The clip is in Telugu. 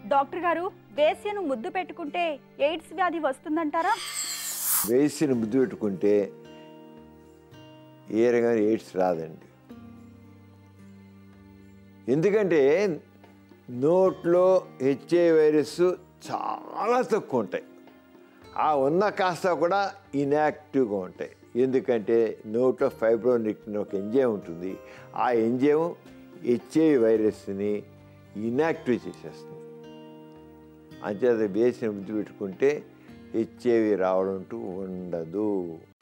డాక్టర్ గారు వేశ్యను ముద్దు పెట్టుకుంటే ఎయిడ్స్ వ్యాధి వస్తుందంటారా వేసిన ముద్దు పెట్టుకుంటే ఏ రకమైన ఎయిడ్స్ రాదండి ఎందుకంటే నోట్లో హెచ్ఐ వైరస్ చాలా తక్కువ ఉంటాయి ఆ ఉన్న కాస్త కూడా ఇన్యాక్టివ్గా ఉంటాయి ఎందుకంటే నోట్లో ఫైబ్రోనిక్టిన్ ఒక ఎంజైమ్ ఉంటుంది ఆ ఎంజైమ్ హెచ్ఐవి వైరస్ని ఇన్యాక్టివ్ చేసేస్తుంది అంచేత వేసిన ముద్దు పెట్టుకుంటే హెచ్ఐవి రావడం అంటూ ఉండదు